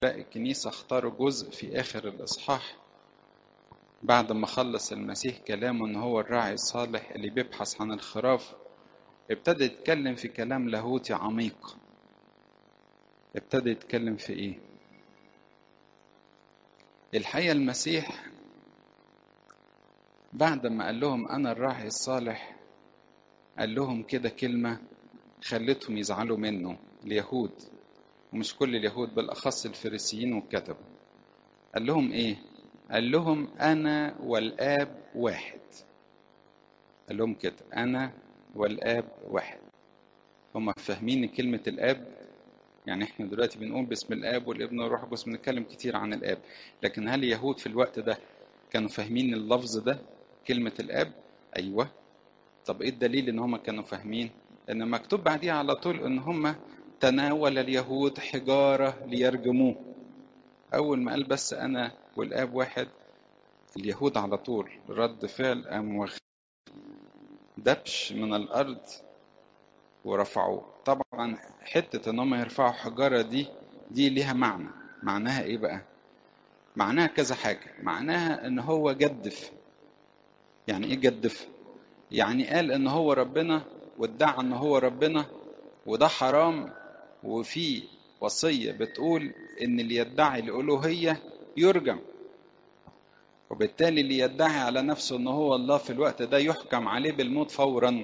الكنيسة اختاروا جزء في آخر الإصحاح بعد ما خلص المسيح كلامه إن هو الراعي الصالح اللي بيبحث عن الخراف ابتدى يتكلم في كلام لاهوتي عميق ابتدى يتكلم في إيه؟ الحقيقة المسيح بعد ما قال لهم أنا الراعي الصالح قال لهم كده كلمة خلتهم يزعلوا منه اليهود ومش كل اليهود بالأخص الفريسيين والكتبة قال لهم إيه؟ قال لهم أنا والآب واحد قال لهم كده أنا والآب واحد هم فاهمين كلمة الآب يعني احنا دلوقتي بنقول باسم الآب والابن والروح القدس بنتكلم كتير عن الآب لكن هل اليهود في الوقت ده كانوا فاهمين اللفظ ده كلمة الآب؟ أيوه طب إيه الدليل إن هم كانوا فاهمين؟ لأن مكتوب بعديها على طول إن هم تناول اليهود حجارة ليرجموه أول ما قال بس أنا والآب واحد اليهود على طول رد فعل قام دبش من الأرض ورفعوه طبعا حتة إن هم يرفعوا حجارة دي دي ليها معنى معناها إيه بقى؟ معناها كذا حاجة معناها إن هو جدف يعني إيه جدف؟ يعني قال إن هو ربنا وادعى إن هو ربنا وده حرام وفي وصية بتقول إن اللي يدعي الألوهية يرجم وبالتالي اللي يدعي على نفسه إن هو الله في الوقت ده يحكم عليه بالموت فورا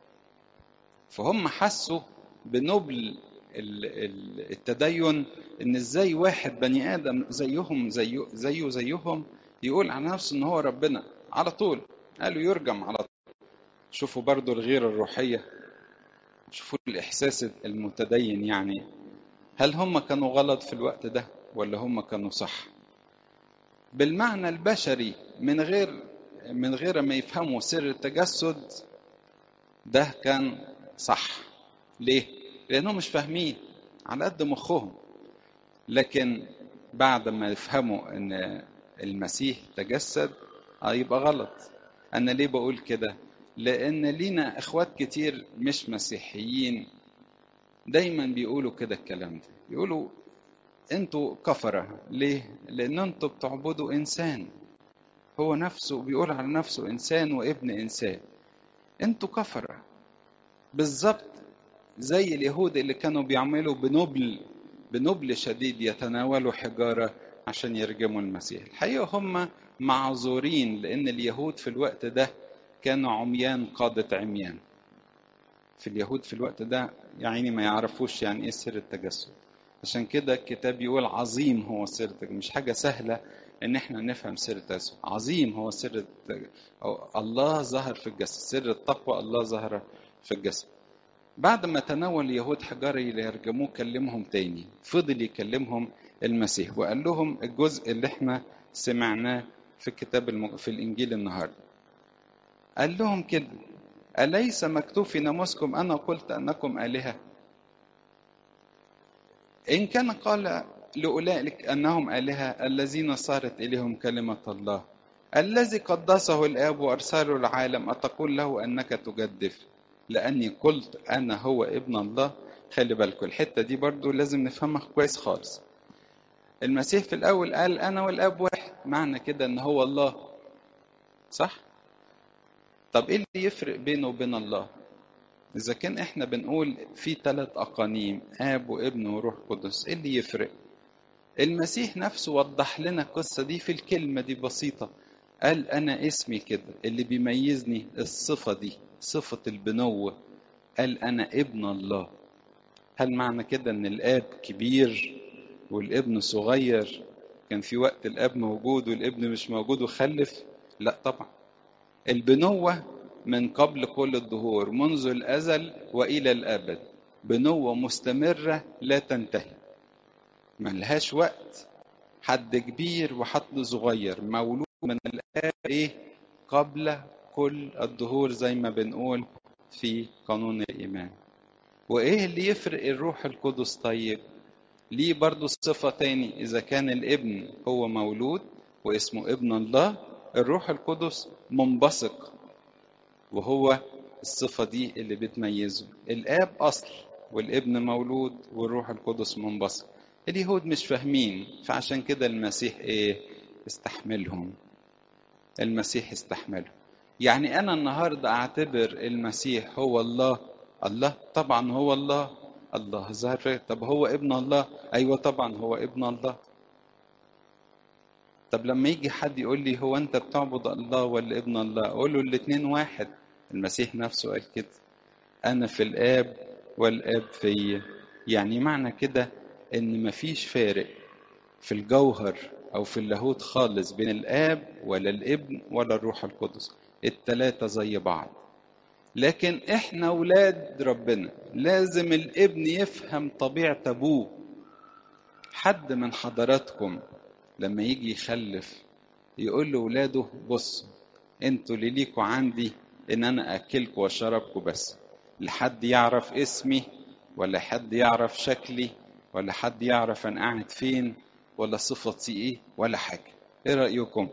فهم حسوا بنبل التدين ان ازاي واحد بني ادم زيهم زيه زيه زيهم يقول على نفسه ان هو ربنا على طول قالوا يرجم على طول شوفوا برضو الغيرة الروحية شوفوا الإحساس المتدين يعني هل هم كانوا غلط في الوقت ده ولا هم كانوا صح بالمعنى البشري من غير من غير ما يفهموا سر التجسد ده كان صح ليه لانهم مش فاهمين على قد مخهم لكن بعد ما يفهموا ان المسيح تجسد اه يبقى غلط انا ليه بقول كده لان لينا اخوات كتير مش مسيحيين دايما بيقولوا كده الكلام ده يقولوا انتوا كفره ليه لان انتوا بتعبدوا انسان هو نفسه بيقول على نفسه انسان وابن انسان انتوا كفره بالظبط زي اليهود اللي كانوا بيعملوا بنبل بنبل شديد يتناولوا حجارة عشان يرجموا المسيح الحقيقة هم معذورين لأن اليهود في الوقت ده كانوا عميان قادة عميان في اليهود في الوقت ده يعني ما يعرفوش يعني ايه سر التجسد عشان كده الكتاب يقول عظيم هو سر التجسد مش حاجة سهلة ان احنا نفهم سر التجسد عظيم هو سر التجسد. أو الله ظهر في الجسد سر التقوى الله ظهر في الجسد بعد ما تناول اليهود حجارة ليرجموه كلمهم تاني فضل يكلمهم المسيح وقال لهم الجزء اللي احنا سمعناه في الكتاب المج... في الانجيل النهارده قال لهم كده أليس مكتوب في ناموسكم أنا قلت أنكم آلهة إن كان قال لأولئك أنهم آلهة الذين صارت إليهم كلمة الله الذي قدسه الآب وأرسله العالم أتقول له أنك تجدف لأني قلت أنا هو ابن الله خلي بالكم الحتة دي برضو لازم نفهمها كويس خالص المسيح في الأول قال أنا والآب واحد معنى كده أن هو الله صح؟ طب إيه اللي يفرق بينه وبين الله؟ إذا كان إحنا بنقول في ثلاث أقانيم آب وابن وروح قدس إيه اللي يفرق؟ المسيح نفسه وضح لنا القصة دي في الكلمة دي بسيطة قال أنا اسمي كده اللي بيميزني الصفة دي صفة البنوة قال أنا ابن الله هل معنى كده أن الآب كبير والابن صغير كان في وقت الآب موجود والابن مش موجود وخلف لا طبعا البنوة من قبل كل الدهور منذ الأزل وإلى الأبد بنوة مستمرة لا تنتهي ملهاش وقت حد كبير وحد صغير مولود من الآب إيه قبل كل الدهور زي ما بنقول في قانون الإيمان وإيه اللي يفرق الروح القدس طيب ليه برضو صفة تاني إذا كان الابن هو مولود واسمه ابن الله الروح القدس منبثق وهو الصفة دي اللي بتميزه الآب أصل والابن مولود والروح القدس منبثق اليهود مش فاهمين فعشان كده المسيح ايه استحملهم المسيح استحملهم يعني انا النهارده اعتبر المسيح هو الله الله طبعا هو الله الله ظهر في طب هو ابن الله ايوه طبعا هو ابن الله طب لما يجي حد يقول لي هو انت بتعبد الله ولا ابن الله اقول له الاثنين واحد المسيح نفسه قال كده انا في الاب والاب في يعني معنى كده ان مفيش فارق في الجوهر او في اللاهوت خالص بين الاب ولا الابن ولا الروح القدس التلاتة زي بعض لكن احنا ولاد ربنا لازم الابن يفهم طبيعة ابوه حد من حضراتكم لما يجي يخلف يقول لاولاده بصوا انتوا اللي ليكوا عندي ان انا اكلكوا واشربكوا بس لحد يعرف اسمي ولا حد يعرف شكلي ولا حد يعرف انا قاعد فين ولا صفتي ايه ولا حاجه ايه رايكم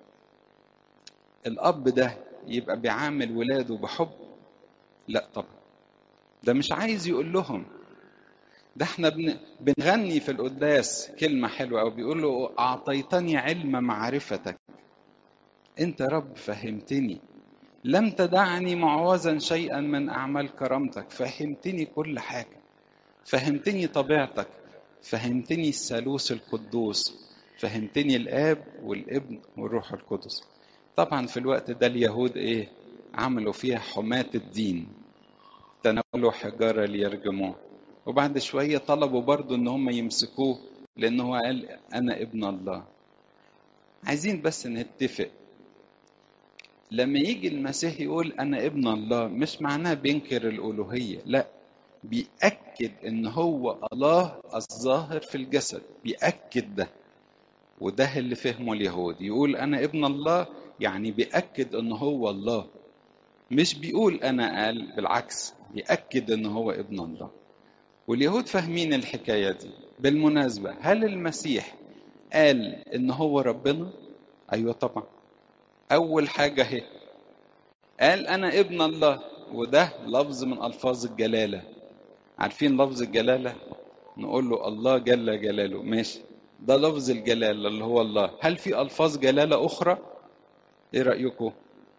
الاب ده يبقى بيعامل ولاده بحب لا طبعا ده مش عايز يقول لهم ده احنا بن... بنغني في القداس كلمة حلوة أو بيقول له أعطيتني علم معرفتك أنت رب فهمتني لم تدعني معوزا شيئا من أعمال كرامتك فهمتني كل حاجة فهمتني طبيعتك فهمتني الثالوث القدوس فهمتني الآب والابن والروح القدس طبعا في الوقت ده اليهود إيه عملوا فيها حماة الدين تناولوا حجارة ليرجموه وبعد شوية طلبوا برضو ان هم يمسكوه لانه هو قال انا ابن الله عايزين بس نتفق لما يجي المسيح يقول انا ابن الله مش معناه بينكر الالوهية لا بيأكد ان هو الله الظاهر في الجسد بيأكد ده وده اللي فهمه اليهود يقول انا ابن الله يعني بيأكد ان هو الله مش بيقول انا قال بالعكس بيأكد ان هو ابن الله واليهود فاهمين الحكاية دي بالمناسبة هل المسيح قال إن هو ربنا؟ أيوة طبعا أول حاجة هي قال أنا ابن الله وده لفظ من ألفاظ الجلالة عارفين لفظ الجلالة؟ نقول له الله جل جلاله ماشي ده لفظ الجلالة اللي هو الله هل في ألفاظ جلالة أخرى؟ إيه رأيكم؟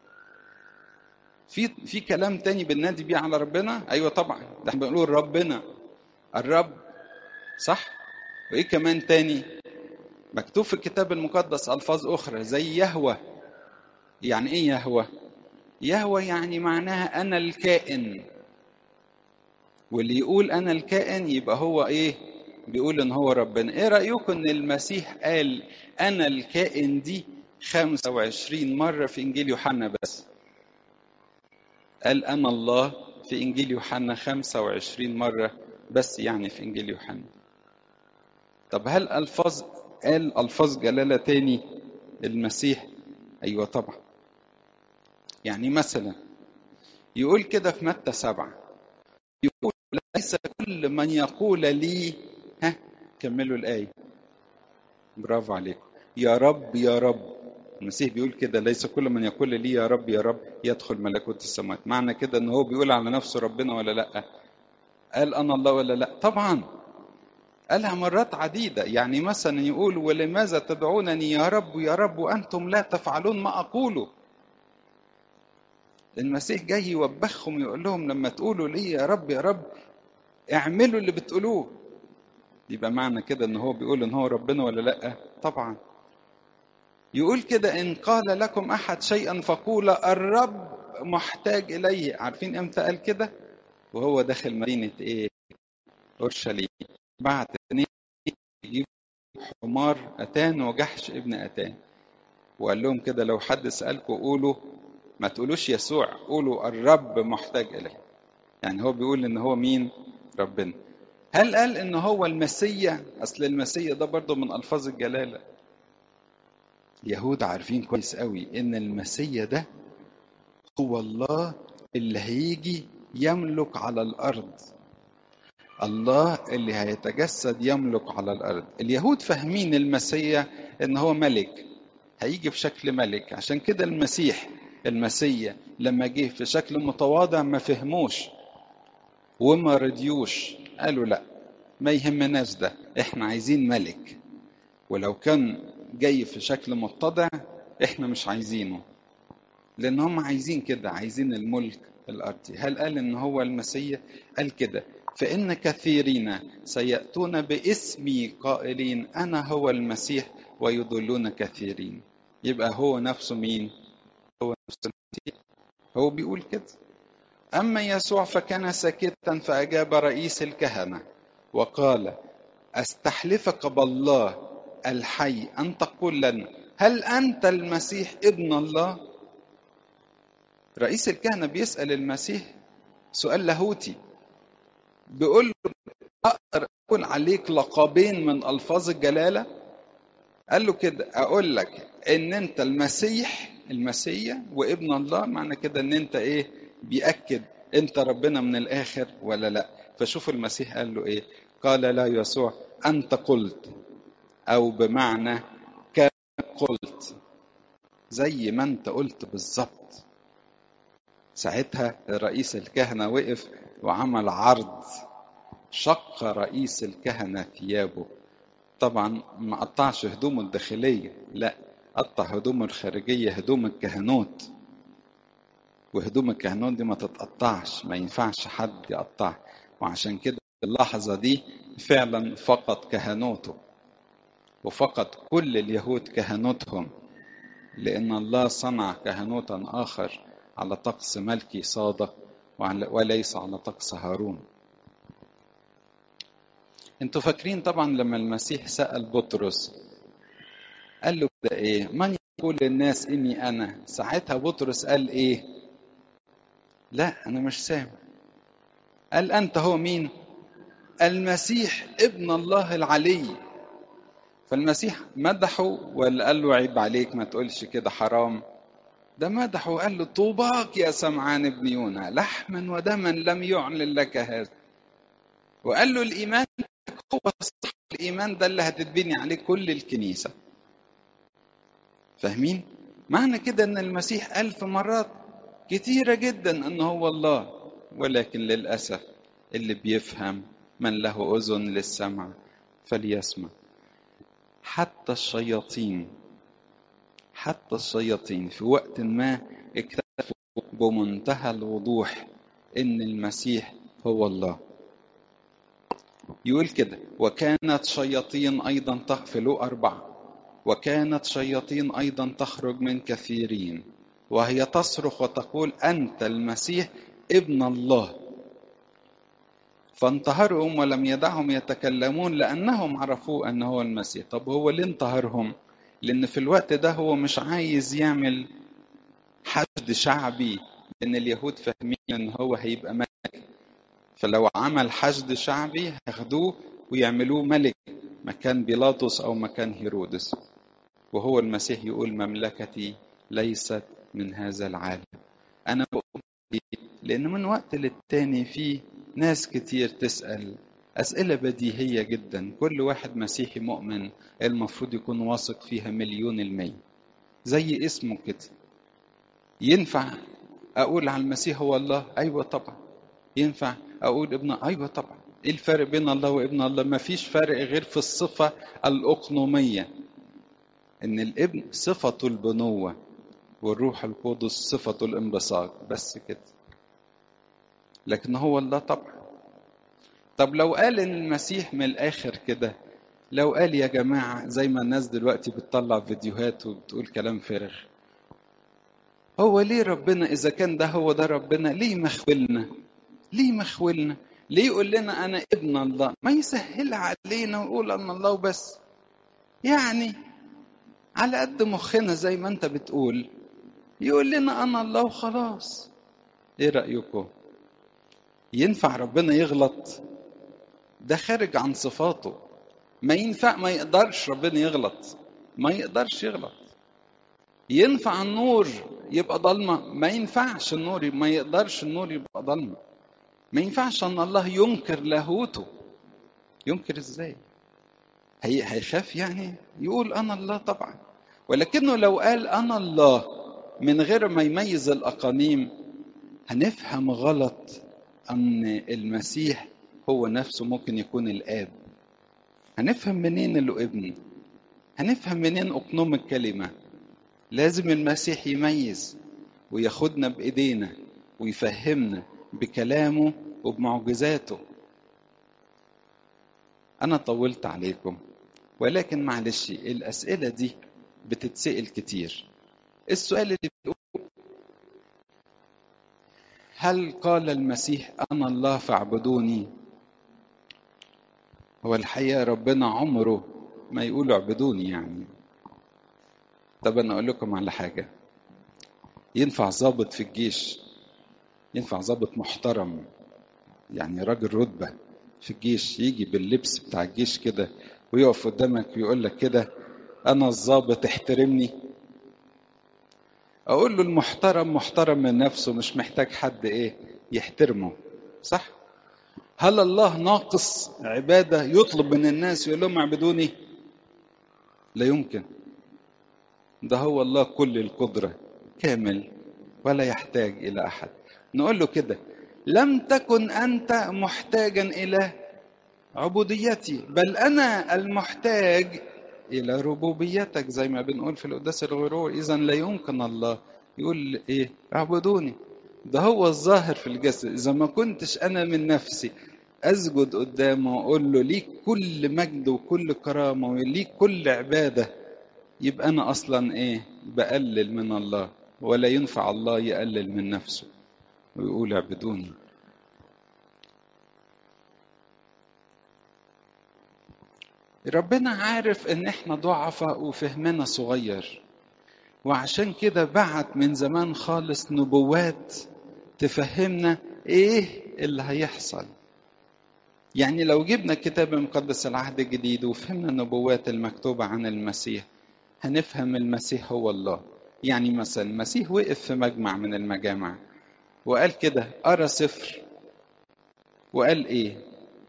في في كلام تاني بننادي بيه على ربنا؟ أيوة طبعا ده احنا بنقول ربنا الرب صح وايه كمان تاني مكتوب في الكتاب المقدس الفاظ اخرى زي يهوى يعني ايه يهوى يهوى يعني معناها انا الكائن واللي يقول انا الكائن يبقى هو ايه بيقول ان هو ربنا ايه رايكم ان المسيح قال انا الكائن دي 25 مره في انجيل يوحنا بس قال انا الله في انجيل يوحنا 25 مره بس يعني في انجيل يوحنا طب هل الفاظ قال الفاظ جلاله تاني المسيح ايوه طبعا يعني مثلا يقول كده في متى سبعة يقول ليس كل من يقول لي ها كملوا الآية برافو عليكم يا رب يا رب المسيح بيقول كده ليس كل من يقول لي يا رب يا رب يدخل ملكوت السماوات معنى كده ان هو بيقول على نفسه ربنا ولا لا قال انا الله ولا لا طبعا قالها مرات عديده يعني مثلا يقول ولماذا تدعونني يا رب يا رب وانتم لا تفعلون ما اقوله المسيح جاي يوبخهم يقول لهم لما تقولوا لي يا رب يا رب اعملوا اللي بتقولوه يبقى معنى كده ان هو بيقول ان هو ربنا ولا لا طبعا يقول كده ان قال لكم احد شيئا فقولا الرب محتاج اليه عارفين امتى قال كده وهو داخل مدينة إيه؟ أورشليم بعت اتنين يجيب حمار أتان وجحش ابن أتان وقال لهم كده لو حد سألكم قولوا ما تقولوش يسوع قولوا الرب محتاج إليه يعني هو بيقول إن هو مين؟ ربنا هل قال إن هو المسيا؟ أصل المسيا ده برضه من ألفاظ الجلالة اليهود عارفين كويس قوي إن المسيا ده هو الله اللي هيجي يملك على الارض الله اللي هيتجسد يملك على الارض اليهود فاهمين المسيح ان هو ملك هيجي في شكل ملك عشان كده المسيح المسيح لما جه في شكل متواضع ما فهموش وما رضيوش قالوا لا ما يهمناش ده احنا عايزين ملك ولو كان جاي في شكل متضع احنا مش عايزينه لان هم عايزين كده عايزين الملك الارضي هل قال ان هو المسيح قال كده فان كثيرين سياتون باسمي قائلين انا هو المسيح ويضلون كثيرين يبقى هو نفسه مين هو نفسه المسيح هو بيقول كده اما يسوع فكان ساكتا فاجاب رئيس الكهنه وقال استحلفك بالله الحي ان تقول لنا هل انت المسيح ابن الله رئيس الكهنه بيسال المسيح سؤال لاهوتي بيقول له اقدر اقول عليك لقبين من الفاظ الجلاله قال له كده اقول لك ان انت المسيح المسيح وابن الله معنى كده ان انت ايه بيأكد انت ربنا من الاخر ولا لا فشوف المسيح قال له ايه قال لا يسوع انت قلت او بمعنى كان قلت زي ما انت قلت بالظبط ساعتها رئيس الكهنه وقف وعمل عرض شق رئيس الكهنه ثيابه طبعا ما قطعش هدومه الداخليه لا قطع هدومه الخارجيه هدوم الكهنوت وهدوم الكهنوت دي ما تتقطعش ما ينفعش حد يقطعها وعشان كده اللحظه دي فعلا فقد كهنوته وفقد كل اليهود كهنوتهم لان الله صنع كهنوتا اخر على طقس ملكي صادق وليس على طقس هارون انتوا فاكرين طبعا لما المسيح سأل بطرس قال له كده ايه من يقول للناس اني انا ساعتها بطرس قال ايه لا انا مش سامع قال انت هو مين المسيح ابن الله العلي فالمسيح مدحه ولا قال له عيب عليك ما تقولش كده حرام ده مدحه وقال له طوباك يا سمعان ابن يونا لحما ودما لم يعلن لك هذا وقال له الايمان هو صح الايمان ده اللي هتتبني عليه كل الكنيسه فاهمين معنى كده ان المسيح الف مرات كتيره جدا ان هو الله ولكن للاسف اللي بيفهم من له اذن للسمع فليسمع حتى الشياطين حتى الشياطين في وقت ما اكتشفوا بمنتهى الوضوح ان المسيح هو الله يقول كده وكانت شياطين ايضا في لو أربعة وكانت شياطين ايضا تخرج من كثيرين وهي تصرخ وتقول انت المسيح ابن الله فانتهرهم ولم يدعهم يتكلمون لانهم عرفوا انه هو المسيح طب هو ليه انتهرهم لان في الوقت ده هو مش عايز يعمل حشد شعبي لان اليهود فاهمين ان هو هيبقى ملك فلو عمل حشد شعبي هياخدوه ويعملوه ملك مكان بيلاطس او مكان هيرودس وهو المسيح يقول مملكتي ليست من هذا العالم انا بقول لان من وقت للتاني في ناس كتير تسال اسئله بديهيه جدا كل واحد مسيحي مؤمن المفروض يكون واثق فيها مليون المية زي اسمه كده ينفع اقول على المسيح هو الله ايوه طبعا ينفع اقول ابن ايوه طبعا ايه الفرق بين الله وابن الله ما فيش فرق غير في الصفه الاقنوميه ان الابن صفته البنوه والروح القدس صفته الانبساط بس كده لكن هو الله طبعا طب لو قال ان المسيح من الاخر كده لو قال يا جماعه زي ما الناس دلوقتي بتطلع فيديوهات وبتقول كلام فارغ هو ليه ربنا اذا كان ده هو ده ربنا ليه مخولنا ليه مخولنا ليه يقول لنا انا ابن الله ما يسهل علينا ويقول ان الله وبس يعني على قد مخنا زي ما انت بتقول يقول لنا انا الله وخلاص ايه رايكم ينفع ربنا يغلط ده خارج عن صفاته ما ينفع ما يقدرش ربنا يغلط ما يقدرش يغلط ينفع النور يبقى ضلمه ما ينفعش النور ما يقدرش النور يبقى ضلمه ما ينفعش ان الله ينكر لاهوته ينكر ازاي هي هيخاف يعني يقول انا الله طبعا ولكنه لو قال انا الله من غير ما يميز الاقانيم هنفهم غلط ان المسيح هو نفسه ممكن يكون الآب هنفهم منين اللي ابن هنفهم منين أقنوم الكلمة لازم المسيح يميز وياخدنا بإيدينا ويفهمنا بكلامه وبمعجزاته أنا طولت عليكم ولكن معلش الأسئلة دي بتتسأل كتير السؤال اللي بيقول هل قال المسيح أنا الله فاعبدوني هو الحقيقة ربنا عمره ما يقول اعبدوني يعني طب أنا أقول لكم على حاجة ينفع ضابط في الجيش ينفع ضابط محترم يعني راجل رتبة في الجيش يجي باللبس بتاع الجيش كده ويقف قدامك ويقول لك كده أنا الضابط احترمني أقول له المحترم محترم من نفسه مش محتاج حد إيه يحترمه صح؟ هل الله ناقص عبادة يطلب من الناس يقول لهم اعبدوني؟ لا يمكن ده هو الله كل القدرة كامل ولا يحتاج إلى أحد نقول له كده لم تكن أنت محتاجا إلى عبوديتي بل أنا المحتاج إلى ربوبيتك زي ما بنقول في القداس الغرور إذا لا يمكن الله يقول إيه اعبدوني ده هو الظاهر في الجسد إذا ما كنتش أنا من نفسي أسجد قدامه وأقول له ليك كل مجد وكل كرامة وليك كل عبادة يبقى أنا أصلا إيه بقلل من الله ولا ينفع الله يقلل من نفسه ويقول اعبدوني ربنا عارف ان احنا ضعفاء وفهمنا صغير وعشان كده بعت من زمان خالص نبوات تفهمنا ايه اللي هيحصل يعني لو جبنا الكتاب المقدس العهد الجديد وفهمنا النبوات المكتوبة عن المسيح هنفهم المسيح هو الله يعني مثلا المسيح وقف في مجمع من المجامع وقال كده أرى سفر وقال إيه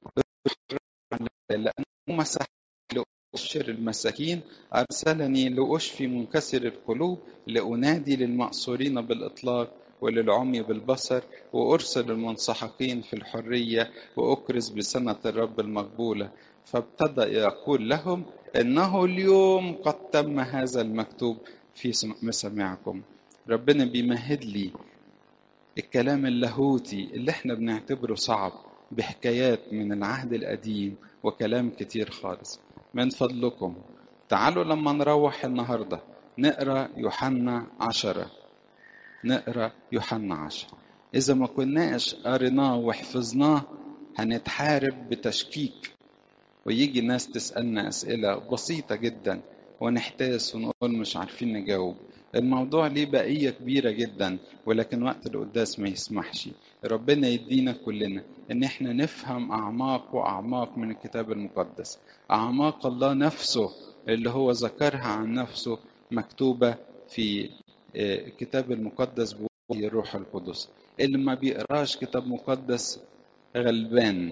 لأنه مسح لأبشر المساكين أرسلني لأشفي منكسر القلوب لأنادي للمأسورين بالإطلاق وللعمي بالبصر وأرسل المنسحقين في الحرية وأكرز بسنة الرب المقبولة فابتدأ يقول لهم إنه اليوم قد تم هذا المكتوب في مسامعكم ربنا بيمهد لي الكلام اللاهوتي اللي احنا بنعتبره صعب بحكايات من العهد القديم وكلام كتير خالص من فضلكم تعالوا لما نروح النهاردة نقرأ يوحنا عشرة نقرأ يوحنا عشرة إذا ما كناش قريناه وحفظناه هنتحارب بتشكيك ويجي ناس تسألنا أسئلة بسيطة جدا ونحتاس ونقول مش عارفين نجاوب الموضوع ليه بقية كبيرة جدا ولكن وقت القداس ما يسمحش ربنا يدينا كلنا ان احنا نفهم اعماق واعماق من الكتاب المقدس اعماق الله نفسه اللي هو ذكرها عن نفسه مكتوبة في الكتاب المقدس بوحي الروح القدس اللي ما بيقراش كتاب مقدس غلبان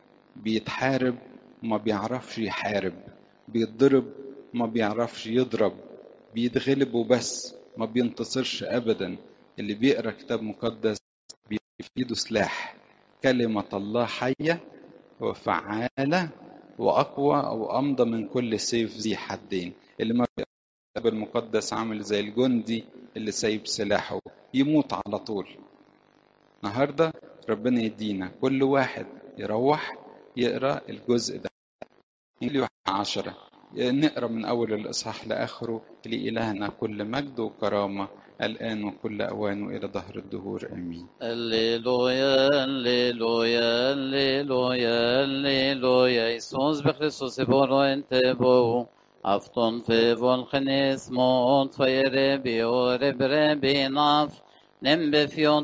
بيتحارب وما بيعرفش يحارب بيتضرب ما بيعرفش يضرب بيتغلب وبس ما بينتصرش ابدا اللي بيقرا كتاب مقدس في ايده سلاح كلمة الله حية وفعالة وأقوى أو أمضى من كل سيف ذي حدين اللي ما الكتاب المقدس عامل زي الجندي اللي سايب سلاحه يموت على طول النهاردة ربنا يدينا كل واحد يروح يقرأ الجزء ده يوحنا عشرة نقرا من اول الاصحاح لاخره لالهنا كل مجد وكرامه الان وكل اوان والى دهر الدهور امين Alleluia, alleluia, alleluia, alleluia. Jesus bekristus i vår och inte bo. Afton för vår genes mot för erebi och rebrebi naf. Nembe fjont